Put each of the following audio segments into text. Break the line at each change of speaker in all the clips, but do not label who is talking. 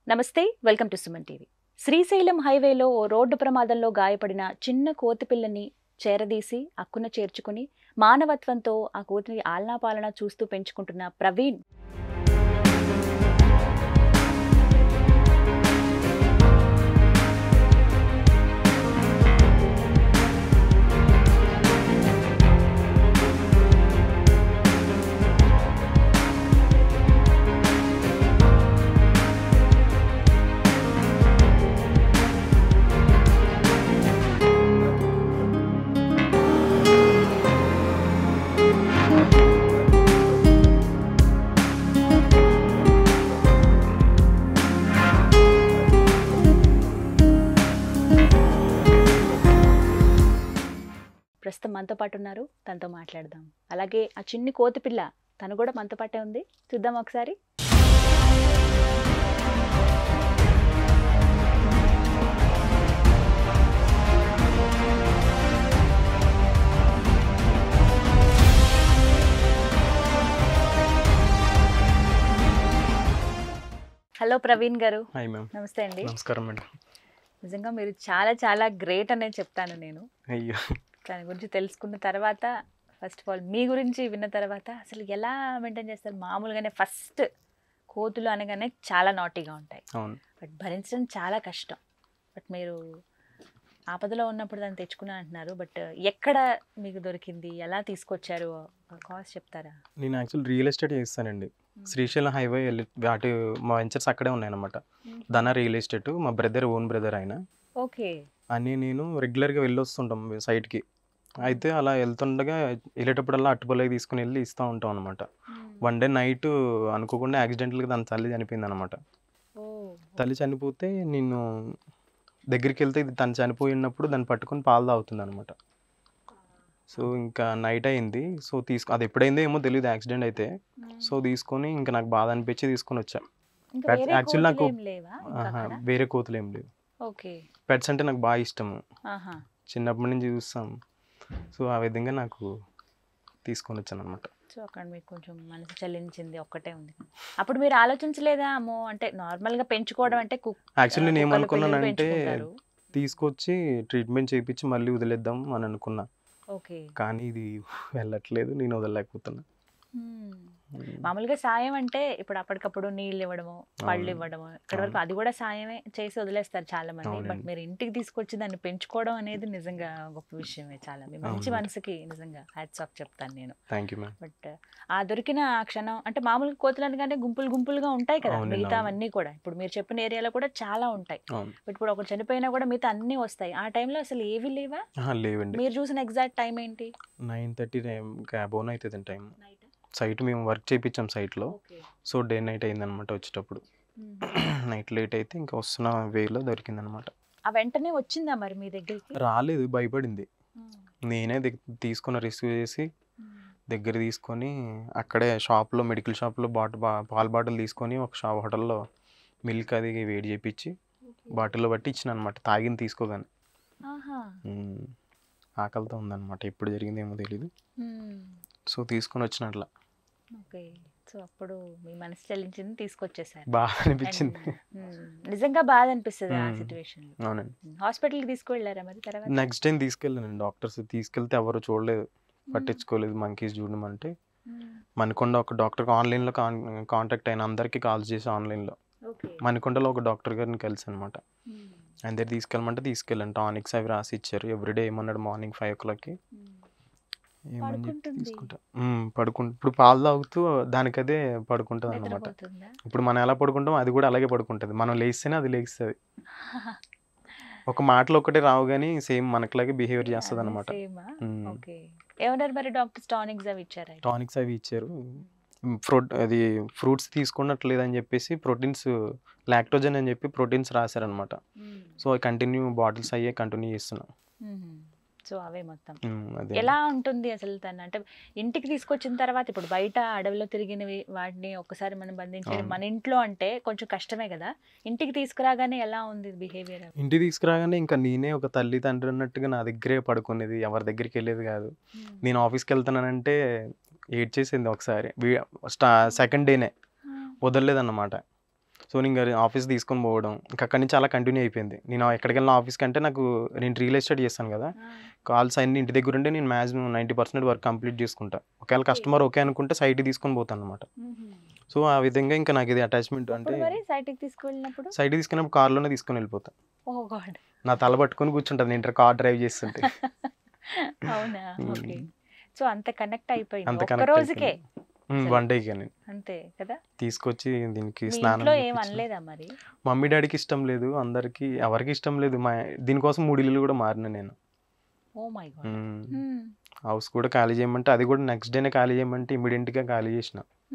నమస్తే welcome to Suman TV Srisailam హైవేలో ఓ రోడ్డు ప్రమాదంలో గాయపడిన చిన్న కోతిపిల్లని చేరదీసి అక్కున చేర్చుకుని మానవత్వంతో ఆ కోతిని ఆలనాపాలన చూస్తూ పెంచుకుంటున్న ప్రవీణ్ ప్రస్తుతం మనతో పాటు ఉన్నారు తనతో మాట్లాడదాం అలాగే ఆ చిన్ని కోతిపిల్ల తను కూడా మనతో పాటే ఉంది చూద్దాం ఒకసారి హలో ప్రవీణ్ గారు
హాయ్ మ్యామ్
నమస్తే అండి
నమస్కారం మేడం
నిజంగా మీరు చాలా చాలా గ్రేట్ అనే చెప్తాను నేను
అయ్యో
దాని గురించి తెలుసుకున్న తర్వాత ఫస్ట్ ఆఫ్ ఆల్ మీ గురించి విన్న తర్వాత అసలు ఎలా మెయింటైన్ చేస్తారు మామూలుగానే ఫస్ట్ కోతులు అనగానే చాలా నాటీగా ఉంటాయి
అవును
బట్ భరించడం చాలా కష్టం బట్ మీరు ఆపదలో ఉన్నప్పుడు దాన్ని తెచ్చుకున్నా అంటున్నారు బట్ ఎక్కడ మీకు దొరికింది ఎలా తీసుకొచ్చారు కాస్ట్ చెప్తారా
నేను యాక్చువల్ రియల్ ఎస్టేట్ చేస్తానండి శ్రీశైలం హైవే వెళ్ళి వాటి మా వెంచర్స్ అక్కడే ఉన్నాయన్నమాట ధన రియల్ ఎస్టేట్ మా బ్రదర్ ఓన్ బ్రదర్ ఆయన
ఓకే
అని నేను రెగ్యులర్గా వెళ్ళి వస్తుంటాం సైట్కి అయితే అలా వెళ్తుండగా వెళ్ళేటప్పుడల్లా అట్టుపల్లకి తీసుకుని వెళ్ళి ఇస్తూ ఉంటాం అనమాట వన్ డే నైట్ అనుకోకుండా యాక్సిడెంటల్గా దాని తల్లి చనిపోయింది అనమాట
ఓ
తల్లి చనిపోతే నేను దగ్గరికి వెళ్తే ఇది తను చనిపోయినప్పుడు దాన్ని పట్టుకొని పాలు తాగుతుంది అనమాట సో ఇంకా నైట్ అయింది సో తీసుకు అది ఎప్పుడైందో ఏమో తెలియదు యాక్సిడెంట్ అయితే సో తీసుకొని ఇంకా నాకు బాధ అనిపించి తీసుకొని వచ్చా
ఇంకా
But
వేరే
actually నాకు-
కోతులు ఏం లేవా ఇంకా
ఆహా,
అక్కడ?
వేరే కోతులు ఏం లేవు
ఓకే
పెట్స్ అంటే నాకు బాగా ఇష్టము
ఆహా
చిన్నప్పటి నుంచి చూస్తాం సో ఆ విధంగా నాకు తీసుకొని వచ్చాను అనమాట
సో అక్కడ మీకు కొంచెం మనసు చలించింది ఒక్కటే ఉంది అప్పుడు మీరు ఆలోచించలేదా అమ్మో అంటే నార్మల్ గా పెంచుకోవడం అంటే కుక్
యాక్చువల్లీ నేను
కుక్కలు, పిల్లులు
ఏమనుకున్నానంటే
పెంచుకుంటారు.
తీసుకొచ్చి ట్రీట్మెంట్ చేయించి మళ్ళీ వదిలేద్దాం అని అనుకున్నా
ఓకే
కానీ ఇది వెళ్ళట్లేదు నేను వదలలేకపోతున్నా
మ్మ్. మామూలుగా సాయం అంటే ఇప్పుడు అప్పటికప్పుడు నీళ్ళు ఇవ్వడము పళ్ళు
అవును.
ఇవ్వడము ఇక్కడ వరకు
అవును.
అది కూడా సాయమే చేసి వదిలేస్తారు చాలా మంది బట్
అవునండి.
మీరు ఇంటికి తీసుకొచ్చి దాన్ని పెంచుకోవడం అనేది నిజంగా గొప్ప విషయమే చాలా మీ మంచి
అవును.
మనసుకి నిజంగా హ్యాట్స్ ఆఫ్ చెప్తాను నేను
థ్యాంక్ యూ మ్యామ్
బట్ ఆ దొరికిన ఆ క్షణం అంటే మామూలుగా కోతులు అనగానే గుంపులు గుంపులుగా ఉంటాయి కదా
అవునండి,
మిగతా
అవును.
అవన్నీ కూడా ఇప్పుడు మీరు చెప్పిన ఏరియాలో కూడా చాలా ఉంటాయి
అవును
బట్ ఇప్పుడు ఒకరు చనిపోయినా కూడా మిగతా అన్నీ వస్తాయి ఆ టైంలో అసలు ఏవి లేవా
ఆహా, లేవండి
మీరు చూసిన ఎగ్జాక్ట్ టైం ఏంటి
నైన్ థర్టీ టైం క్యాబోన్ అవుతుంది టైం సైట్ మేము వర్క్ చేయించాం సైట్లో
ఓకే
సో డే నైట్ అయిందనమాట వచ్చేటప్పుడు నైట్ లేట్ అయితే ఇంకా వస్తున్న వేలో దొరికిందనమాట
ఆ వెంటనే వచ్చిందా మరి మీ దగ్గరికి
రాలేదు భయపడింది
మ్మ్.
నేనే దిగ్- తీసుకున్న రిస్క్ చేసి
మ్మ్.
దగ్గర తీసుకొని అక్కడే షాప్లో మెడికల్ షాప్లో బాటిల్ పాల బాటిల్ తీసుకొని ఒక షాప్ హోటల్లో మిల్క్ అది వేడి చేయించి బాటిల్లో బట్టి ఇచ్చిన అనమాట తాగింది తీసుకోగానే
ఆహా
మ్మ్. ఆకలితో ఉందన్నమాట ఎప్పుడు జరిగిందేమో తెలీదు
మ్మ్.
సో తీసుకొని వచ్చిన అట్లా
ఓకే సో అప్పుడు మీ మనసు చలించింది తీసుకొచ్చేసారు
బాగా అనిపించింది
And, మ్మ్. నిజంగా బాధ అనిపిస్తుంది ఆ
మ్మ్.
సిచ్యువేషన్ లో
అవునండి
హాస్పిటల్కి తీసుకువెళ్ళారా మరి తర్వాత
నెక్స్ట్ టైం తీసుకెళ్ళాను డాక్టర్స్ తీసుకెళ్తే ఎవరు చూడలేదు పట్టించుకోలేదు మంకీస్ చూడడం అంటే
మ్మ్.
మణికొండ ఒక డాక్టర్కి ఆన్లైన్లో కాన్ కాంటాక్ట్ అయిన అందరికీ కాల్ చేసి ఆన్లైన్లో
ఓకే
మణికొండలో ఒక డాక్టర్ గారిని కలిసి అనమాట
మ్మ్.
ఆయన దగ్గర తీసుకెళ్ళమంటే తీసుకెళ్ళాను టానిక్స్ అవి రాసి ఇచ్చారు ఎవ్రీడే ఏమన్నాడు మార్నింగ్ ఫైవ్ ఓ క్లాక్కి
మ్మ్.
ఏమని చెప్పి
పడుకుంటుంది.
తీసుకుంటా పడుకుంటు ఇప్పుడు పాలు తాగుతూ దానికదే పడుకుంటుంది అనమాట
నిద్రపోతుందా
ఇప్పుడు మనం ఎలా పడుకుంటాం అది కూడా అలాగే పడుకుంటుంది మనం లేస్తేనే అది లేస్తుంది ఒక మాటలు ఒకటే రావు కానీ సేమ్ మనకులాగే బిహేవియర్ చేస్తుంది అనమాట
Same ఆ? ఓకే ఏమన్నారు మరి డాక్టర్స్ టానిక్స్ అవి ఇచ్చారా
టానిక్స్ అవి ఇచ్చారు ఫ్రూట్ అది ఫ్రూట్స్ తీసుకున్నట్లేదని చెప్పేసి ప్రోటీన్స్ లాక్టోజన్ అని చెప్పి ప్రోటీన్స్ రాశారనమాట
మ్మ్.
సో కంటిన్యూ బాటిల్స్ అయ్యే కంటిన్యూ చేస్తున్నాం
మ్మ్. సో అవే మొత్తం
ఉమ్, అదే
ఎలా ఉంటుంది అసలు తను అంటే ఇంటికి తీసుకొచ్చిన తర్వాత ఇప్పుడు బయట అడవిలో తిరిగినవి వాటిని ఒక్కసారి మనం బంధించేది
అవును.
మన ఇంట్లో అంటే కొంచెం కష్టమే కదా ఇంటికి తీసుకురాగానే ఎలా ఉంది బిహేవియర్
ఇంటికి తీసుకురాగానే ఇంకా నేనే ఒక తల్లి తండ్రి అన్నట్టుగా నా దగ్గరే పడుకునేది ఎవరి దగ్గరికి వెళ్ళేది కాదు నేను ఆఫీస్కి వెళ్తున్నానంటే ఏడ్ చేసింది ఒకసారి స్టా సెకండ్ డేనే వదలలేదన్నమాట సో నేను ఇంకా ఆఫీస్ తీసుకొని పోవడం ఇంకా అక్కడి నుంచి అలా కంటిన్యూ అయిపోయింది నేను ఎక్కడికి వెళ్ళిన ఆఫీస్ కంటే నాకు నేను రియల్ ఎస్టేట్ చేస్తాను కదా కాల్స్ అన్ని ఇంటి దగ్గర ఉంటే నేను maximum ninety percent work complete చేసుకుంటా ఒకవేళ కస్టమర్ ఓకే అనుకుంటే సైట్ తీసుకొని పోతాను అనమాట సో ఆ విధంగా ఇంకా నాకు ఇది అటాచ్మెంట్ అంటే
అప్పుడు మరి సైట్కి తీసుకువెళ్ళినప్పుడు
సైట్ తీసుకున్నప్పుడు కార్లోనే తీసుకొని వెళ్ళిపోతాను
ఓ గాడ్
నా తల పట్టుకొని కూర్చుంటుంది నేను కార్ డ్రైవ్ చేస్తుంటే
అవునా
మ్మ్.
ఓకే సో అంత కనెక్ట్ అయిపోయింది
అంత
ఒక్క
కనెక్ట్
రోజుకే
వన్ డేకి నేను
అంతే కదా
తీసుకొచ్చి దీనికి
మీ
స్నానం
ఇంట్లో ఏం
చేపించిన.
అనలేదా మరి
మమ్మీ డాడీకి ఇష్టం లేదు అందరికి ఎవరికి ఇష్టం లేదు మా దీనికోసం మూడు ఇల్లులు కూడా మారిన నేను
ఓ మై గాడ్
హౌస్ కూడా ఖాళీ చేయమంటే అది కూడా నెక్స్ట్ డేనే ఖాళీ చేయమంటే ఇమీడియట్గా ఖాళీ చేసిన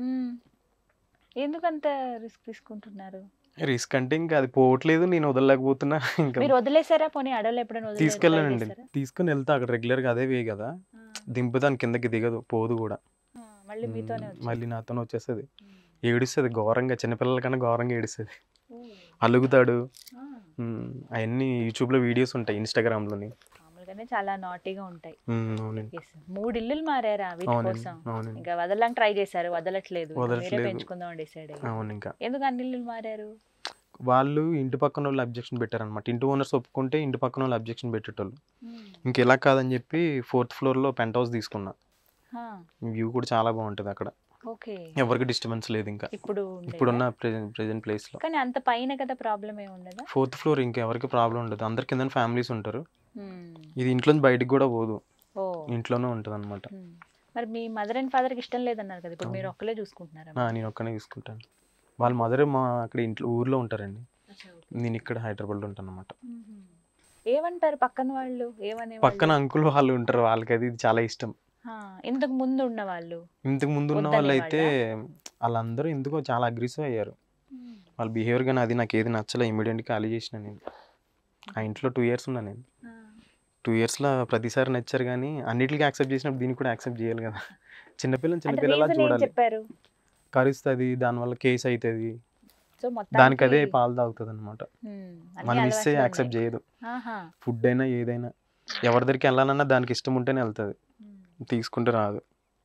ఎందుకు అంత రిస్క్ తీసుకుంటున్నారు
రిస్క్ అంటే ఇంకా అది పోవట్లేదు నేను వదలలేకపోతున్నా ఇంకా
మీరు వదిలేసారా పోనీ అడవులు ఎప్పుడైనా వదిలే- try
తీసుకెళ్ళానండి
చేశారా?
తీసుకొని వెళ్తా అక్కడ రెగ్యులర్గా అదే వే కదా
ఆ,
దింపుదాని కిందకి దిగదు పోదు కూడా
ఆ, మళ్ళీ మీతోనే
మ్మ్.
వచ్చి
మళ్ళీ నాతోనే వచ్చేస్తుంది ఏడుస్తుంది ఘోరంగా చిన్నపిల్లల కన్నా ఘోరంగా ఏడుస్తుంది
ఓ,
అలుగుతాడు
ఆ,
అవన్నీ యూట్యూబ్లో వీడియోస్ ఉంటాయి ఇన్స్టాగ్రామ్లోని
మామూలుగానే చాలా నాటీగా ఉంటాయి
అవునండి
Yes. మూడు ఇల్లులు మారారా వీటి
అవునండి
కోసం
అవునండి
ఇంకా వదలడానికి ట్రై చేశారు వదలట్లేదు ఇంకా మీరే
వదలట్లేదు.
పెంచుకుందాం డిసైడ్ అయ్యి
అవును ఇంకా
ఎందుకు అన్ని ఇల్లులు మారారు
వాళ్ళు ఇంటి పక్కన వాళ్ళు అబ్జెక్షన్ పెట్టారనమాట ఇంటి ఓనర్స్ ఒప్పుకుంటే ఇంటి పక్కన వాళ్ళు అబ్జెక్షన్ పెట్టేటోళ్ళు
మ్మ్.
ఇంక ఇలా కాదని చెప్పి ఫోర్త్ ఫ్లోర్లో పెంట్ హౌస్ తీసుకున్నా
ఆ,
వ్యూ కూడా చాలా బాగుంటుంది అక్కడ
ఓకే
ఎవరికి డిస్టర్బెన్స్ లేదు ఇంకా
ఇప్పుడు ఉండేదా?
ఇప్పుడున్న ప్రెజెంట్ ప్రెజెంట్ ప్లేస్లో
కానీ అంత పైన కదా ప్రాబ్లం ఏమి ఉండదా
ఫోర్త్ ఫ్లోర్ ఇంకా ఎవరికి ప్రాబ్లం ఉండదు అందరి కింద ఫ్యామిలీస్ ఉంటారు
మ్మ్.
ఇది ఇంట్లో బయటికి కూడా పోదు
ఓ
ఇంట్లోనే ఉంటుంది అనమాట
మ్మ్. మరి మీ మదర్ అండ్ ఫాదర్కి ఇష్టం లేదన్నారు కదా ఇప్పుడు మీరు ఒక్కలే చూసుకుంటున్నారా
నేను ఒక్కనే తీసుకుంటాను వాళ్ళ మదర్ మా అక్కడ ఇంట్లో ఊర్లో ఉంటారండి నేను ఇక్కడ హైదరాబాద్లో ఉంటాను అనమాట
మ్మ్. ఏమంటారు పక్కన వాళ్ళు ఏమనే
పక్కన అంకుల్ వాళ్ళు ఉంటారు వాళ్ళకి అది ఇది చాలా ఇష్టం
ఇంతకు ముందు ఉన్న వాళ్ళు
ఇంతకు ముందు ఉన్న
వద్దనే
వాళ్ళు అయితే వాళ్ళందరూ ఎందుకో చాలా అగ్రెసివ్ అయ్యారు వాళ్ళ బిహేవియర్ కానీ అది నాకు ఏది నచ్చలే ఇమీడియట్గా ఖాళీ చేసిన నేను ఆ ఇంట్లో టూ ఇయర్స్ ఉన్నా నేను
ఆ,
టూ ఇయర్స్లో ప్రతిసారి నచ్చారు కానీ అన్నిటికీ యాక్సెప్ట్ చేసినప్పుడు దీన్ని కూడా యాక్సెప్ట్ చేయాలి కదా చిన్నపిల్లని
అంటే
చిన్నపిల్లలా
రీజన్ ఏం
చూడాలి
చెప్పారు
కరుస్తుంది దానివల్ల కేసు అవుతుంది
సో
దానికి అదే
మొత్తానికి
పాలు తాగుతుంది అనమాట
మ్మ్. అన్ని
మనం ఇస్తే
అలవాట్లు
యాక్సెప్ట్
ఉన్నాయి.
చేయదు
ఆహా.
ఫుడ్ అయినా ఏదైనా ఎవరి దగ్గరికి వెళ్ళాలన్నా దానికి ఇష్టం ఉంటేనే వెళ్తుంది
మ్మ్.
తీసుకుంటే రాదు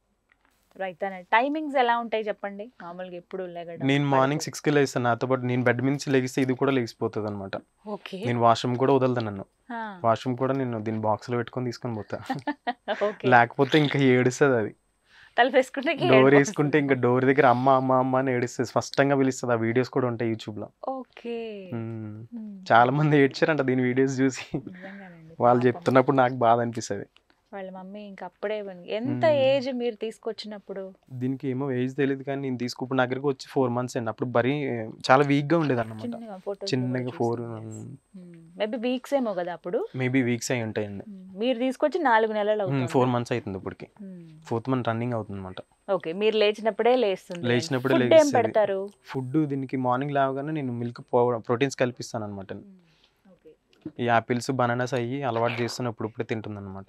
రైట్ అనే టైమింగ్స్ ఎలా ఉంటాయి చెప్పండి మామూలుగా ఎప్పుడు లెగడం
నేను మార్నింగ్ సిక్స్కి లేస్తాను నాతో పాటు నేను బెడ్ నుంచి లెగిస్తే ఇది కూడా లేచిపోతుంది అనమాట
ఓకే
నేను వాష్రూమ్ కూడా వదలదు నన్ను వాష్రూమ్ కూడా నేను దీని బాక్స్లో పెట్టుకొని తీసుకొని పోతా
ఓకే
లేకపోతే ఇంకా ఏడుస్తుంది అది
తలుపు వేసుకుంటే
డోర్ వేసుకుంటే ఇంకా డోర్ దగ్గర అమ్మ అమ్మ అమ్మ అని ఏడుస్తుంది స్పష్టంగా పిలుస్తుంది ఆ వీడియోస్ కూడా ఉంటాయి యూట్యూబ్లో
ఓకే మ్మ్.
చాలా మంది ఏడ్చారంట దీని వీడియోస్ చూసి
నిజంగానండి
వాళ్ళు
పాపం.
చెప్తున్నప్పుడు నాకు బాధ అనిపిస్తుంది
వాళ్ళ మమ్మీ ఇంకా అప్పుడే ఉంది. ఎంత
మ్మ్.
ఏజ్ మీరు తీసుకొచ్చినప్పుడు
దీనికి ఏమో ఏజ్ తెలియదు కానీ నేను తీసుకుప్పుడు నా దగ్గరికి వచ్చి ఫోర్ మంత్స్ అండి అప్పుడు మరీ చాలా వీక్గా ఉండేది అనమాట
చిన్నగా ఫోటోస్
చిన్నగా ఫోర్
మేబీ వీక్స్ ఏమో కదా అప్పుడు
మేబీ వీక్స్ అయి ఉంటాయండి
మ్మ్. మీరు తీసుకొచ్చి నాలుగు నెలలు అవుతుంది
ఫోర్ మంత్స్ అవుతుంది ఇప్పటికి ఫోర్త్ మంత్ రన్నింగ్ అవుతుంది అనమాట
ఓకే మీరు లేచినప్పుడే లేస్తుంది
లేచినప్పుడే
ఫుడ్ ఏం
లేస్తుంది.
పెడతారు
ఫుడ్ దీనికి మార్నింగ్ లేవగానే నేను మిల్క్ ప్రోటీన్స్ కల్పిస్తాను అనమాట
ఓకే
ఈ యాపిల్స్ బనానాస్ అయ్యి అలవాటు చేస్తున్నప్పుడు ఇప్పుడే తింటుంది అనమాట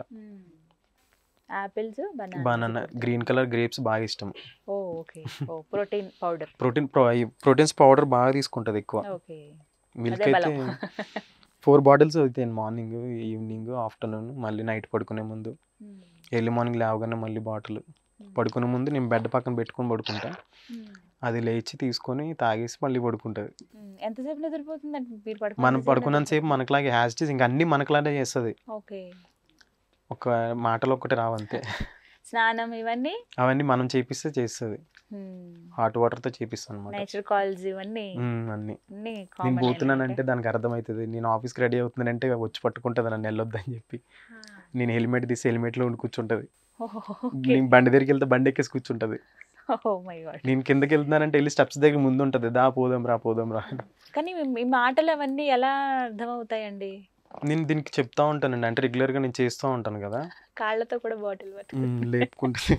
apples
banana green colour grapes బాగా ఇష్టం
ఓ ఓకే ఓ protein powder
protein proteins powder బాగా తీసుకుంటుంది ఎక్కువ
ఓకే
మిల్క్
అదే
అయితే
బలం
ఫోర్ బాటిల్స్ అవుతాయి మార్నింగ్ ఈవినింగ్ ఆఫ్టర్నూన్ మళ్ళీ నైట్ పడుకునే ముందు
మ్మ్.
ఎర్లీ మార్నింగ్ లేవగానే మళ్ళీ బాటిల్ పడుకునే ముందు నేను బెడ్ పక్కన పెట్టుకొని పడుకుంటా
మ్మ్.
అది లేచి తీసుకొని తాగేసి మళ్ళీ పడుకుంటుంది
మ్మ్. ఎంతసేపు నిద్రపోతుందండి మీరు పడుకున్న
మనం
ఎంతసేపు
పడుకున్నంతసేపు
నిద్రపోతుంది?
మనకులాగే హ్యాస్టీస్ ఇంకా అన్ని మనకులాగే చేస్తుంది
ఓకే
ఒక మాటలు ఒక్కటి రావంతే
స్నానం ఇవన్నీ
అవన్నీ మనం చేపిస్తే చేస్తుంది హాట్ వాటర్తో చేపిస్తాను అనమాట
నేచర్ కాల్స్ ఇవన్నీ
అన్ని
అన్ని
నేను
కామన్
పోతున్నానంటే దానికి అర్థమవుతుంది నేను ఆఫీస్కి రెడీ అవుతున్నానంటే వచ్చి పట్టుకుంటుంది నన్ను వెళ్ళొద్దని చెప్పి నేను హెల్మెట్ తీసి హెల్మెట్లో ఉండి కూర్చుంటుంది నేను బండి దగ్గరికి వెళ్తే బండి ఎక్కేసి కూర్చుంటుంది
ఓ మై గాడ్
నేను కిందకి వెళ్తున్నానంటే వెళ్ళి స్టెప్స్ దగ్గర ముందు ఉంటుంది దా పోదాం రా పోదాం రా అని.
కానీ మీ- మీ మాటలు అవన్నీ ఎలా అర్థమవుతాయండి
నేను దీనికి చెప్తా ఉంటానండి అంటే రెగ్యులర్గా నేను చేస్తూ ఉంటాను కదా
కాళ్ళతో కూడా బాటిల్ పట్టుకుని
ఉమ్, లేపుకుంటే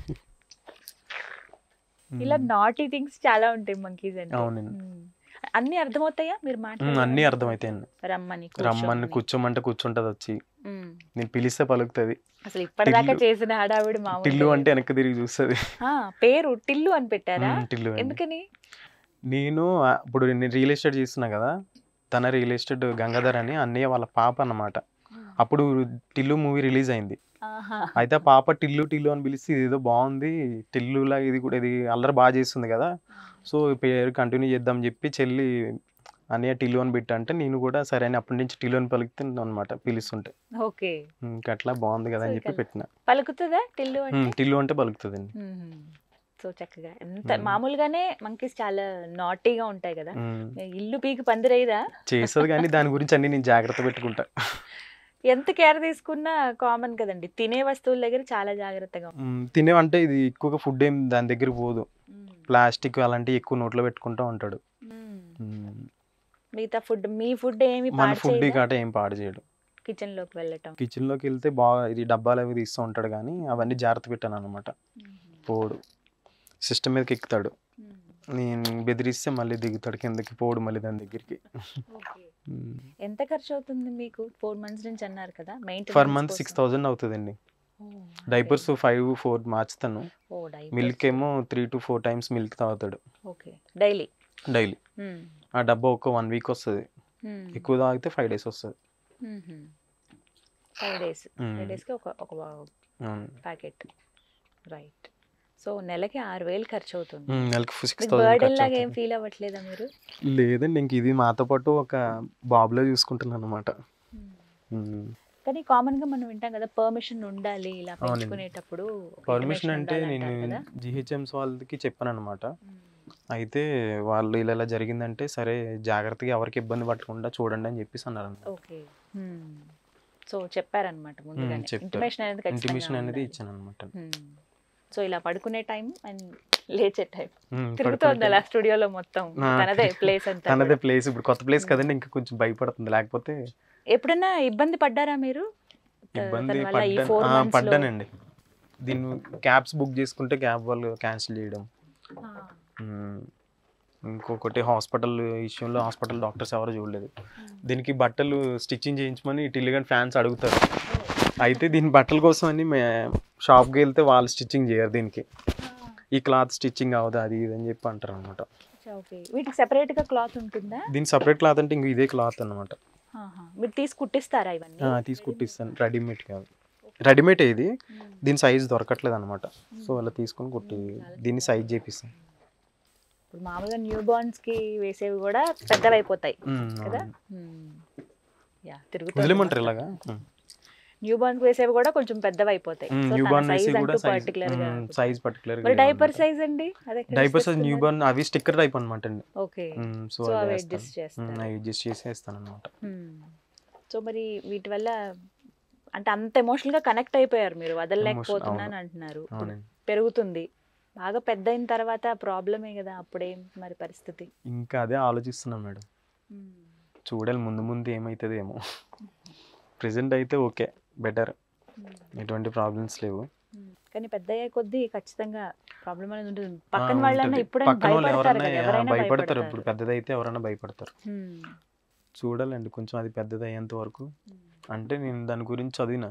ఇలా
ఉమ్,
నాటీ థింగ్స్ చాలా ఉంటాయి మంకీస్ అంటే
అవునండి.
మ్మ్. అన్ని అర్థమవుతాయా మీరు
ఉమ్,
మాట్లాడే
అన్నీ అర్థమవుతాయండి
రమ్మని
రమ్మని
కూర్చోమని.
కూర్చోమంటే కూర్చుంటుంది వచ్చి
మ్మ్.
నేను పిలిస్తే పలుకుతుంది
అసలు ఇప్పటిదాకా
టిల్లు.
చేసిన హడావిడి
టిల్లు
మామూలు
అంటే వెనక్కి తిరిగి చూస్తుంది
పేరు టిల్లు అని పెట్టారా
టిల్లు అండి.
ఎందుకని
నేను ఆ, ఇప్పుడు నేను రియల్ ఎస్టేట్ చేస్తున్నా కదా తన రియల్ ఎస్టేట్ గంగాధర్ అని అన్నయ్య వాళ్ళ పాప అన్నమాట అప్పుడు టిల్లు మూవీ రిలీజ్ అయింది
ఆహా.
అయితే ఆ పాప టిల్లు టిల్లు అని పిలిస్తే ఇదేదో బాగుంది టిల్లులా ఇది కూడా ఇది అల్లరి బాగా చేస్తుంది కదా సో ఈ పేరు కంటిన్యూ చేద్దాం చెప్పి చెల్లి అన్నయ్య టిల్లు అని పెట్టి అంటే నేను కూడా సరే అని అప్పటి నుంచి టిల్లు అని పలుకుతుంది అనమాట పిలుస్తుంటే
ఓకే
ఇంకా అట్లా బాగుంది కదా అని
సో
చెప్పి
ఇక
పెట్టిన
పలుకుతుందా టిల్లు అంటే
ఉమ్, టిల్లు అంటే పలుకుతుందండి
మ్మ్. సో చక్కగా ఎంత
మ్మ్.
మామూలుగానే మంకీస్ చాలా నాటీగా ఉంటాయి కదా
ఉమ్,
ఇల్లు పీకి పందిరేదా
చేస్తుంది కానీ దాని గురించి అన్ని నేను జాగ్రత్త పెట్టుకుంటా
ఎంత కేర్ తీసుకున్నా కామన్ కదండి తినే వస్తువుల దగ్గర చాలా జాగ్రత్తగా ఉంటాం.
ఉమ్, తినేవంటే ఇది ఎక్కువగా ఫుడ్ ఏం దాని దగ్గర పోదు
మ్మ్.
ప్లాస్టిక్ అలాంటివి ఎక్కువ నోట్లో పెట్టుకుంటూ ఉంటాడు
మ్మ్.
ఉమ్,
మిగతా ఫుడ్ మీ ఫుడ్ ఏమి
మన
పాడు
ఫుడ్
చేయదా?
కాట ఏం పాడు చేయడు
కిచెన్ లోకి వెళ్ళటం
కిచెన్ లోకి వెళ్తే బాగా ఇది డబ్బాలు అవి తీస్తూ ఉంటాడు కానీ అవన్నీ జాగ్రత్త పెట్టాను అనమాట పోడు సిస్టమ్ మీదకి ఎక్కుతాడు
మ్మ్.
నేను బెదిరిస్తే మళ్ళీ దిగుతాడు కిందకి పోడు మళ్ళీ దాని దగ్గరికి
ఓకే.
ఉమ్.
ఎంత ఖర్చు అవుతుంది మీకు ఫోర్ మంత్స్ నుంచి అన్నారు కదా main
per month six thousand అవుతుందండి డైపర్స్ ఫైవ్ ఫోర్ మార్చుతాను మిల్క్ ఏమో three to four times milk తాగుతాడు
ఓకే డైలీ
డైలీ ఆ డబ్బా ఒక వన్ వీక్ వస్తుంది ఎక్కువ తాగితే ఫైవ్ డేస్ వస్తుంది
ఫైవ్ డేస్
మ్మ్.
ఫైవ్ డేస్కి ఒక ఒక
అవును.
ప్యాకెట్ రైట్ సో నెలకి ఆరు వేలు ఖర్చు అవుతుంది
ఉమ్, నెలకు సిక్స్
మీకు
థౌసండ్
బర్డెన్ లాగా ఏం ఫీల్ అవ్వట్లేదా మీరు
లేదండి ఇంక ఇది మాతో పాటు ఒక బాబులో చూసుకుంటున్నాను అనమాట
కానీ కామన్ గా మనం వింటాం కదా పర్మిషన్ ఉండాలి ఇలా
అవునండి.
పెంచుకునేటప్పుడు ఒక
పర్మిషన్
intimation
అంటే
ఉండాలి
నేను
అంటారు కదా.
జిహెచ్ఎంస్ వాళ్ళకి చెప్పాను అనమాట
మ్మ్.
అయితే వాళ్ళు ఇలా ఇలా జరిగిందంటే సరే జాగ్రత్తగా ఎవరికి ఇబ్బంది పడకుండా చూడండి అని చెప్పేసి అన్నారు
ఓకే సో చెప్పారనమాట ముందుగానే
చెప్పారు.
ఇంటిమేషన్ అనేది ఖచ్చితంగా
ఇంటిమేషన్ అనేది
ఉండాలి.
ఇచ్చాను అనమాట
మ్మ్. సో ఇలా పడుకునే టైం అండ్ లేచే టైం తిరుగుతోంది అలా స్టూడియోలో మొత్తం
ఆ.
తనదే ప్లేస్ అంతా
తనదే
కూడా.
ప్లేస్ ఇప్పుడు కొత్త ప్లేస్
మ్మ్.
కదండి ఇంకా కొంచెం భయపడుతుంది లేకపోతే
ఎప్పుడైనా ఇబ్బంది పడ్డారా మీరు త-
ఇబ్బంది
తన వల్ల ఈ
పడ్డాను
ఫోర్
ఆ,
మంత్స్ లో
పడ్డానండి దీన్ని క్యాబ్స్ బుక్ చేసుకుంటే క్యాబ్ వాళ్ళు క్యాన్సిల్ చేయడం
ఆ,
మ్మ్. ఇంకొకటి హాస్పిటల్ విషయంలో హాస్పిటల్ డాక్టర్స్ ఎవరు చూడలేదు దీనికి బట్టలు స్టిచ్చింగ్ చేయించమని టిల్లిగన్ ఫ్యాన్స్ అడుగుతారు అయితే దీని బట్టల కోసం అని మే షాప్కి వెళ్తే వాళ్ళు స్టిచ్చింగ్ చేయరు దీనికి ఈ క్లాత్ స్టిచ్చింగ్ అవ్వదు అది ఇది అని చెప్పి అంటారు అనమాట
అచ్చా, ఓకే వీటికి సెపరేట్ గా క్లాత్ ఉంటుందా
దీని సపరేట్ క్లాత్ అంటే ఇంక ఇదే క్లాత్ అనమాట
ఆహా. మీరు తీసి కుట్టిస్తారా ఇవన్నీ
తీసి కుట్టిస్తాను రెడీమేడ్ కాదు రెడీమేడ్ ఇది
మ్మ్.
దీని సైజ్ దొరకట్లేదు అనమాట సో అలా తీసుకొని కుట్టి దీన్ని సైజ్ చేపిస్తాను
ఇప్పుడు మామూలుగా న్యూ బార్న్స్ కి వేసేవి కూడా పెద్దవైపోతాయి
మ్మ్,
కదా
అవును.
మ్మ్. యా తిరుగుతుంది
వదిలేమంటారు ఇలాగా
న్యూ బార్న్ కి వేసేవి కూడా కొంచెం పెద్దవైపోతాయి
న్యూ బార్న్ వేసి
సైజ్
కూడా
అంటూ
సైజ్
పర్టికులర్ గా
సైజ్ పర్టికులర్
మరి డైపర్ సైజ్ అండి అదే
డైపర్స్ న్యూ బార్న్ అవి స్టిక్కర్ టైప్ అనమాట అండి
ఓకే
సో
సో
అవి
అవి
వేస్తాను.
అడ్జస్ట్ చేస్తారు
అవి అడ్జస్ట్ చేసి వేస్తాను అనమాట
సో మరి వీటి వల్ల అంటే అంత ఎమోషనల్ గా కనెక్ట్ అయిపోయారు మీరు వదలలేకపోతున్నాను అంటున్నారు ఇప్పుడు
అవునండి
పెరుగుతుంది బాగా పెద్ద అయిన తర్వాత ప్రాబ్లమే కదా అప్పుడేం మరి పరిస్థితి
ఇంకా అదే ఆలోచిస్తున్నాం మేడం చూడాలి ముందు ముందు ఏమవుతుంది ఏమో ప్రెసెంట్ అయితే ఓకే బెటర్ ఎటువంటి ప్రాబ్లమ్స్ లేవు
కానీ పెద్ద అయ్యే కొద్దీ ఖచ్చితంగా ప్రాబ్లం అనేది ఉంటుంది
ఆ,
పక్కన వాళ్ళన్నా
ఉంటది.
ఇప్పుడైనా
పక్కన వాళ్ళు
భయపడతారు
ఎవరన్నా
కదా
ఆ,
ఎవరైనా
భయపడతారు ఇప్పుడు
భయపడతారు
పెద్దదైతే ఎవరైనా భయపడతారు
హ్మ్.
చూడాలండి కొంచెం అది పెద్దది అయ్యేంత వరకు
హ్మ్.
అంటే నేను దాని గురించి చదివిన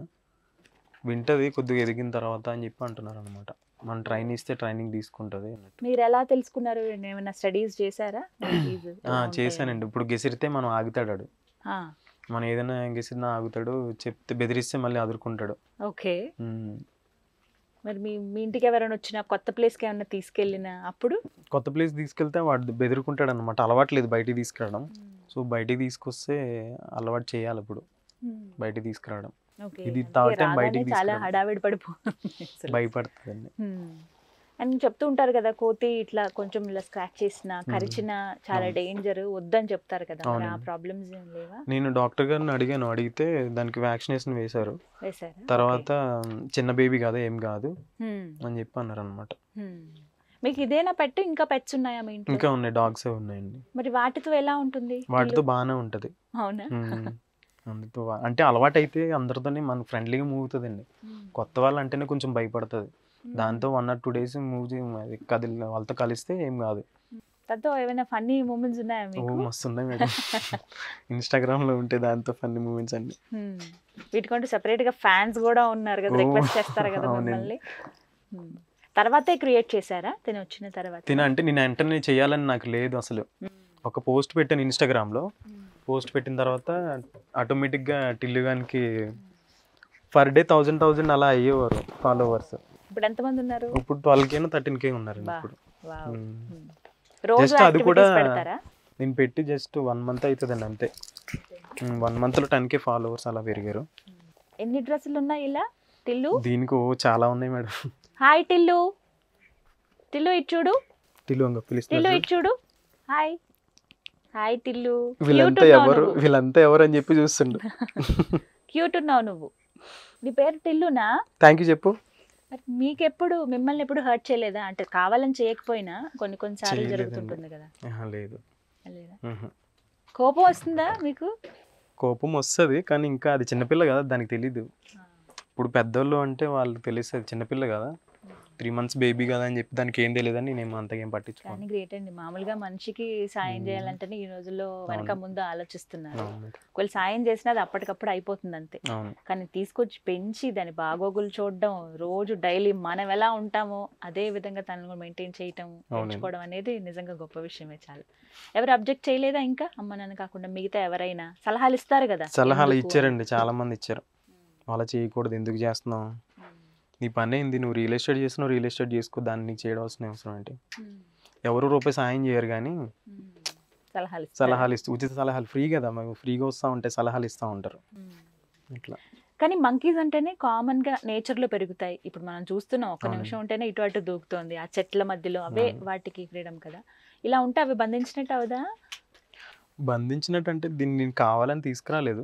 వింటది కొద్దిగా ఎదిగిన తర్వాత అని చెప్పి అంటున్నారు అనమాట మనం ట్రైన్ ఇస్తే ట్రైనింగ్ తీసుకుంటుంది అన్నట్టు
మీరు ఎలా తెలుసుకున్నారు ఏమైనా స్టడీస్ చేశారా monkeys
ఆ,
ఇలా ఉంటాయని?
చేశానండి ఇప్పుడు గెసిరితే మనం ఆగుతాడు ఆడు.
ఆ,
మనం ఏదైనా గెసిరినా ఆగుతాడు చెప్తే బెదిరిస్తే మళ్ళీ అదురుకుంటాడు
ఓకే
ఉమ్.
మరి మీ మీ ఇంటికి ఎవరైనా వచ్చినా కొత్త ప్లేస్కి ఏమైనా తీసుకెళ్ళినా అప్పుడు
కొత్త ప్లేస్ తీసుకెళ్తే వాడు బెదిరుకుంటాడు అనమాట అలవాటు లేదు బయటికి తీసుకురావడం సో బయటికి తీసుకొస్తే అలవాటు చేయాలి ఇప్పుడు
హ్మ్.
బయటికి తీసుకురావడం
ఓకే
ఇది
అందుకే
third time
రాగానే
బయటికి
చాలా
తీసుకురావడం.
హడావిడి పడిపోతుంది అసలు.
భయపడుతుందండి
అండ్ చెప్తూ ఉంటారు కదా కోతి ఇట్లా కొంచెం ఇలా స్క్రాచ్ చేసిన కరిచిన చాలా
అవును.
డేంజర్ వద్దని చెప్తారు కదా మరి ఆ
అవునండి.
ప్రాబ్లమ్స్ ఏం లేవా
నేను డాక్టర్ గారిని అడిగాను అడిగితే దానికి వ్యాక్సినేషన్ వేశారు
వేసారా
తర్వాత చిన్న బేబీ కాదు ఏం కాదు
హ్మ్.
అని చెప్పి అన్నారు అనమాట
హ్మ్. మీకు ఇదేనా పెట్టి ఇంకా పెట్స్ ఉన్నాయా మీ ఇంట్లో
ఇంకా ఉన్నాయి డాగ్స్ ఉన్నాయండి
మరి వాటితో ఎలా ఉంటుంది
వాటితో
ఇల్లు?
బాగానే ఉంటది
అవునా
ఉమ్. అందుతో బా- అంటే అలవాటు అయితే అందరితోనే మన ఫ్రెండ్లీగా మూవ్ అవుతుందండి
హ్మ్.
కొత్త వాళ్ళు అంటేనే కొంచెం భయపడుతుంది
హ్మ్.
దాంతో one or two days move కదిలి వాళ్ళతో కలిస్తే ఏం కాదు
దాంతో ఏమైనా ఫన్నీ మూమెంట్స్ ఉన్నాయా
ఓ
మీకు
మస్తు ఉన్నాయి మేడం ఇన్స్టాగ్రామ్ లో ఉంటే దాంతో ఫన్నీ మూమెంట్స్ అన్ని
హ్మ్. వీటికంటూ సెపరేట్ గా ఫ్యాన్స్ కూడా ఉన్నారు కదా
ఓ,
రిక్వెస్ట్ చేస్తారు కదా
అవునండి.
మిమ్మల్ని హ్మ్. తర్వాతే క్రియేట్ చేశారా తిని వచ్చిన తర్వాత
తిన అంటే నేను వెంటనే చేయాలని నాకు లేదు అసలు
హ్మ్.
ఒక పోస్ట్ పెట్టాను ఇన్స్టాగ్రామ్ లో
హ్మ్.
పోస్ట్ పెట్టిన తర్వాత ఆటోమేటిక్ గా టిల్లుగానికి పర్ డే థౌజండ్ థౌజండ్ అలా అయ్యేవారు ఫాలోవర్స్
ఇప్పుడు ఎంతమంది ఉన్నారు
ఇప్పుడు ట్వెల్వ్ కేనో థర్టీన్ కే ఉన్నారండి
బా.
ఇప్పుడు
వావ్.
మ్మ్.
మ్మ్. రోజు
Just అది కూడా-
activities పెడతారా
నేను పెట్టి జస్ట్ వన్ మంత్ అవుతుందండి అంతే వన్ మంత్లో టెన్ కే ఫాలోవర్స్ అలా పెరిగారు
ఎన్ని డ్రెస్సులు ఉన్నాయి ఇలా టిల్లు
దీనికి ఓ చాలా ఉన్నాయి మేడం
హాయ్ టిల్లు టిల్లు ఇటు చూడు
టిలువంగ
టిల్లు
పిలుస్తున్నారు
ఇటు చూడు హాయ్ హాయ్ టిల్లు
వీళ్ళంతా ఎవరు వీళ్ళంతా ఎవరు అని చెప్పి చూస్తుండు
క్యూట్ ఉన్నావు నువ్వు నీ పేరు టిల్లునా
థ్యాంక్ యూ చెప్పు
మరి మీకెప్పుడు మిమ్మల్ని ఎప్పుడు హర్ట్ చేయలేదా అంటే కావాలని చేయకపోయినా కొన్ని కొన్నిసార్లు
చేయలేదండి.
జరుగుతుంటుంది కదా
ఆహా, లేదు
లేదా
మ్హూ.
కోపం వస్తుందా మీకు
కోపం వస్తుంది కానీ ఇంకా అది చిన్నపిల్ల కదా దానికి తెలీదు ఇప్పుడు పెద్దోళ్ళు అంటే వాళ్ళు తెలుస్తుంది చిన్నపిల్ల కదా త్రీ మంత్స్ బేబీ కదా అని చెప్పి దానికి ఏం తెలియదని నేను అంతగా ఏం పట్టించుకోను
కానీ గ్రేట్ అండి మామూలుగా మనిషికి సాయం
మ్మ్.
చేయాలంటేనే ఈ రోజుల్లో వెనక
అవును.
ముందు ఆలోచిస్తున్నారు
అవును మేడం.
ఒకవేళ సాయం చేసినా అది అప్పటికప్పుడు అయిపోతుంది అంతే
అవును
కానీ తీసుకొచ్చి పెంచి దాని బాగోగులు చూడడం రోజు డైలీ మనం ఎలా ఉంటామో అదే విధంగా తనను మెయింటైన్ చేయటం పెంచుకోవడం అనేది నిజంగా గొప్ప విషయమే చాలా ఎవరు అబ్జెక్ట్ చేయలేదా ఇంకా అమ్మ నాన్న కాకుండా మిగతా ఎవరైనా సలహాలు ఇస్తారు కదా
సలహాలు
ఎందుకు
ఇచ్చారండి
అని.
చాలా మంది ఇచ్చారు అలా చేయకూడదు ఎందుకు చేస్తున్నావు నీ పని ఏంది నువ్వు రియల్ ఎస్టేట్ చేస్తున్నావు రియల్ ఎస్టేట్ చేసుకో దాన్ని నీకు చేయవలసిన అవసరం ఏంటి
మ్మ్.
ఎవరు రూపాయి సాయం చేయరు కానీ
మ్మ్. సలహాలు ఇస్తారా?
సలహాలు ఇస్తూ ఉచిత సలహాలు ఫ్రీ కదా మాకు ఫ్రీగా వస్తూ ఉంటాయి సలహాలు ఇస్తూ ఉంటారు
మ్మ్.
ఇట్లా
కానీ మంకీస్ అంటేనే కామన్ గా నేచర్ లో పెరుగుతాయి ఇప్పుడు మనం చూస్తున్నాం ఒక
అవునండి.
నిమిషం ఉంటేనే ఇటు అటు దూకుతోంది ఆ చెట్ల మధ్యలో అవే
అవును.
వాటికి ఫ్రీడమ్ కదా ఇలా ఉంటే అవి బంధించినట్టు అవదా
బంధించినట్టు అంటే దీన్ని నేను కావాలని తీసుకురాలేదు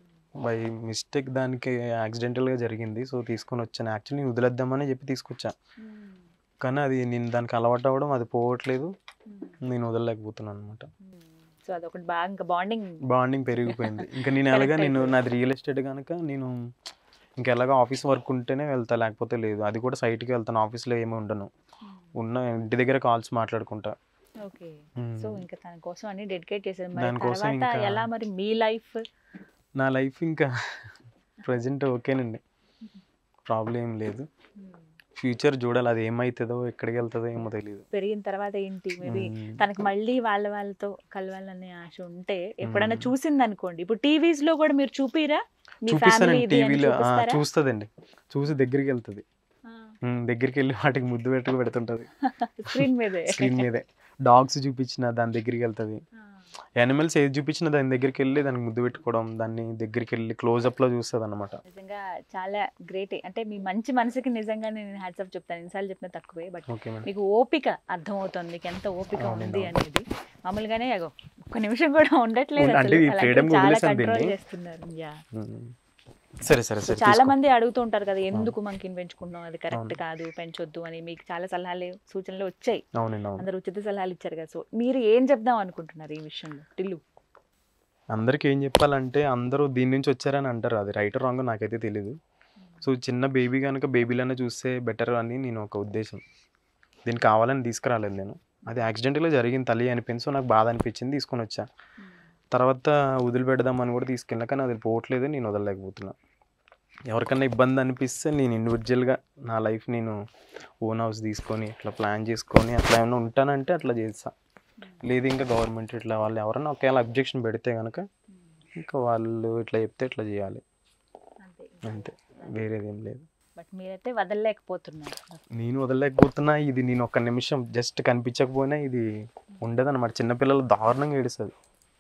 బై మిస్టేక్ దానికి యాక్సిడెంటల్గా జరిగింది సో తీసుకొని వచ్చాను యాక్చువల్లీ నేను వదిలేద్దామని చెప్పి తీసుకొచ్చా కానీ అది నేను దానికి అలవాటు అవ్వడం అది పోవట్లేదు నేను వదలలేకపోతున్నాను అనమాట
సో అదొకటి బాగా ఇంకా బాండింగ్
బాండింగ్ పెరిగిపోయింది ఇంకా నేను
Connect
ఎలాగా నేను
అయిపోయింది.
నాది రియల్ ఎస్టేట్ కనుక నేను ఇంకా ఎలాగో ఆఫీస్ వర్క్ ఉంటేనే వెళ్తా లేకపోతే లేదు అది కూడా సైట్కి వెళ్తాను ఆఫీస్లో ఏమి ఉండను ఉన్న ఇంటి దగ్గర కాల్స్ మాట్లాడుకుంటా
ఓకే
మ్మ్.
సో ఇంకా తన కోసం అన్ని డెడికేట్ చేశారు మరి
దానికోసం
తర్వాత
ఇంకా-
ఎలా మరి మీ లైఫ్
నా లైఫ్ ఇంకా ప్రజెంట్ ఓకేనండి ప్రాబ్లం ఏం లేదు ఫ్యూచర్ చూడాలి అది ఏమవుతుందో ఎక్కడికి వెళ్తుందో ఏమో తెలియదు
పెరిగిన తర్వాత ఏంటి మేబీ
మ్మ్.
తనకి మళ్ళీ వాళ్ళ వాళ్ళతో కలవాలనే ఆశ ఉంటే ఎప్పుడైనా
మ్మ్.
చూసింది అనుకోండి ఇప్పుడు టీవీస్ లో కూడా మీరు చూపిరా మీ ఫ్యామిలీ
చూపిస్తానండి
ఇది అని
టీవీలో
చూపిస్తారా?
చూస్తుందండి చూసి దగ్గరికి వెళ్తుంది
ఆ,
ఉమ్, దగ్గరికి వెళ్ళి వాటికి ముద్దు పెట్టుకు పెడుతుంటది
స్క్రీన్ మీదే
స్క్రీన్ మీదే డాగ్స్ చూపించిన దాని దగ్గరికి వెళ్తుంది
ఆ,
యానిమల్స్ ఏది చూపించినా దాని దగ్గరికి వెళ్ళి దానికి ముద్దు పెట్టుకోవడం దాన్ని దగ్గరికి వెళ్ళి క్లోజ్ అప్ లో చూస్తుంది అనమాట
నిజంగా చాలా గ్రేట్ అంటే మీ మంచి మనసుకి నిజంగా నేను హ్యాట్సప్ చెప్తాను ఎన్నిసార్లు చెప్పినా తక్కువే బట్
ఓకే మేడం
మీకు ఓపిక అర్థమవుతుంది మీకు ఎంత ఓపిక
అవునండి,
ఉంది
అవును.
అనేది మామూలుగానే అగో ఒక్క నిమిషం కూడా ఉండట్లేదు
ఉండ- అంటే
అసలు.
ఈ
అలాంటివి
freedom గా
చాలా
వదిలేసాను
కంట్రోల్
దీన్ని.
చేస్తున్నారు యా
ఉమ్. సరే సరే
సో
సరే
చాలా
తీసుకో.
మంది అడుగుతూ ఉంటారు కదా ఎందుకు మంకిని పెంచుకున్నాం అది కరెక్ట్
అవును.
కాదు పెంచొద్దు అని మీకు చాలా సలహాలు సూచనలు వచ్చాయి
అవునండి అవును
అందరు ఉచిత సలహాలు ఇచ్చారు కదా సో మీరు ఏం చెప్దాం అనుకుంటున్నారు ఈ విషయంలో టిల్లు
అందరికి ఏం చెప్పాలంటే అందరూ దీని నుంచి వచ్చారని అంటారు అది రైట్ రాంగ్ నాకైతే తెలియదు సో చిన్న బేబీ కనుక బేబీలనే చూస్తే బెటర్ అని నేను ఒక ఉద్దేశం దీన్ని కావాలని తీసుకురాలేదు నేను అది యాక్సిడెంట్గా జరిగింది తల్లి అనిపించి సో నాకు బాధ అనిపించింది తీసుకొని వచ్చా తర్వాత వదిలిపెడదామని కూడా తీసుకెళ్ళా కానీ అది పోవట్లేదు నేను వదలలేకపోతున్నా ఎవరికన్నా ఇబ్బంది అనిపిస్తే నేను ఇండివిజువల్గా నా లైఫ్ నేను ఓన్ హౌస్ తీసుకొని ఇట్లా ప్లాన్ చేసుకొని అట్లా ఏమైనా ఉంటానంటే అట్లా చేస్తా లేదు ఇంకా గవర్నమెంట్ ఇట్లా వాళ్ళు ఎవరైనా ఒకవేళ అబ్జెక్షన్ పెడితే కనుక ఇంకా వాళ్ళు ఇట్లా చెప్తే ఇట్లా చేయాలి అంతే వేరేది ఏం లేదు
బట్ మీరైతే వదలలేకపోతున్నారు
నేను వదలలేకపోతున్నా ఇది నేను ఒక నిమిషం జస్ట్ కనిపించకపోయినా ఇది ఉండదు అనమాట చిన్నపిల్లలు దారుణంగా ఏడుస్తుంది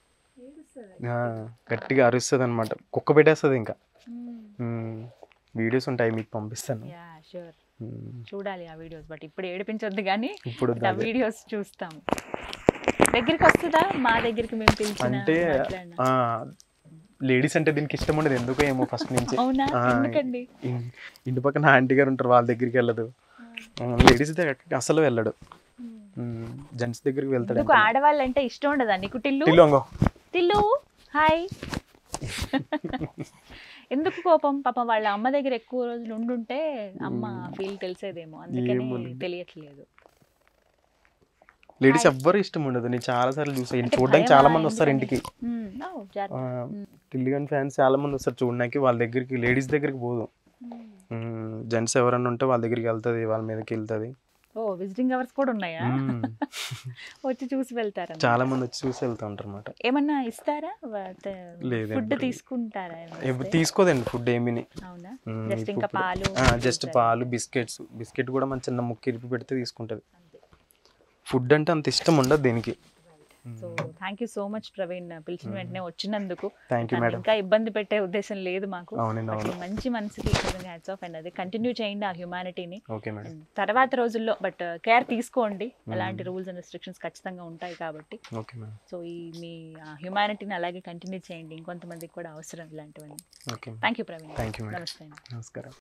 గట్టిగా అరుస్తుంది అనమాట కుక్క పెట్టేస్తుంది ఇంకా వీడియోస్ ఉంటాయి మీకు పంపిస్తాను
యా షూర్
మ్మ్.
చూడాలి ఆ వీడియోస్ బట్ ఇప్పుడు ఏడిపించొద్దు కానీ
ఇప్పుడు
ఆ
అదే.
వీడియోస్ చూస్తాం దగ్గరికి వస్తుందా మా దగ్గరికి మేము పిలిచిన
అంటే
మాట్లాడినా?
లేడీస్ అంటే దీనికి ఇష్టం ఉండదు ఎందుకో ఏమో ఫస్ట్ నుంచి
అవునా
ఆ,
ఎందుకండి
ఇన్- ఇంటి పక్కన ఆంటీ గారు ఉంటారు వాళ్ళ దగ్గరికి వెళ్ళదు లేడీస్ దగ్గర అసలు వెళ్ళడు జెంట్స్ దగ్గరికి వెళ్తాడు
ఎందుకు ఆడవాళ్ళు అంటే ఇష్టం ఉండదా నీకు టిల్లు
టిల్లుంగో
టిల్లు హాయ్ ఎందుకు కోపం పాపం వాళ్ళ అమ్మ దగ్గర ఎక్కువ రోజులు ఉండుంటే అమ్మ ఫీల్ తెలిసేదేమో అందుకని
ఏమోనండి.
తెలియట్లేదు
లేడీస్
Hi.
ఎవ్వరు ఇష్టం ఉండదు నేను చాలా సార్లు చూసాను
అంటే
చూడడానికి
భయమా
చాలా మంది వస్తారు
ఎందుకని?
ఇంటికి
మ్మ్. ఓ, జాగ్రత్త. మ్మ్.
టిల్లిగన్ ఫ్యాన్స్ చాలా మంది వస్తారు చూడడానికి వాళ్ళ దగ్గరికి లేడీస్ దగ్గరికి పోదు
మ్మ్.
జెంట్స్ ఎవరన్నా ఉంటే వాళ్ళ దగ్గరికి వెళ్తుంది వాళ్ళ మీదకి వెళ్తుంది
ఓ విజిటింగ్ అవర్స్ కూడా ఉన్నాయా
మ్మ్.
వచ్చి చూసి వెళ్తారా
చాలా మంది వచ్చి చూసి వెళ్తూ ఉంటారు అనమాట
ఏమన్నా ఇస్తారా
లేదు,
ఫుడ్
ఎవ్వరు-
తీసుకుంటారా ఏమన్నా
ఎప్పుడు
ఇస్తే?
తీసుకోదండి ఫుడ్ ఏమీని
అవునా
మ్మ్,
జస్ట్ ఇంకా
ఇప్పుడు-
పాలు
ఆ, జస్ట్
ఇస్తారా?
పాలు బిస్కెట్స్ బిస్కెట్ కూడా మన చిన్న ముక్క ఇరిపి పెడితే తీసుకుంటుంది
అంతే.
ఫుడ్ అంటే అంత ఇష్టం ఉండదు దీనికి
so thank you so much Praveen పిలిచిన
మ్మ్.
వెంటనే వచ్చినందుకు
థ్యాంక్ యూ
నన్ను
మేడం
ఇంకా ఇబ్బంది పెట్టే ఉద్దేశం లేదు మాకు
అవునండి
But
అవును
ఈ మంచి మనసుకి హ్యాట్స్ ఆఫ్ అండ్ అది కంటిన్యూ చేయండి ఆ హ్యుమానిటీని
ఓకే మేడం
తర్వాత రోజుల్లో బట్ కేర్ తీసుకోండి
మ్మ్.
ఎలాంటి రూల్స్ అండ్ రెస్ట్రిక్షన్స్ ఖచ్చితంగా ఉంటాయి కాబట్టి
ఓకే మేడం
సో ఈ మీ హ్యుమానిటీని అలాగే కంటిన్యూ చేయండి ఇంకొంతమందికి కూడా అవసరం ఇలాంటివన్నీ
okay
thank you Praveen
thank you madam
నమస్తే అండి
నమస్కారం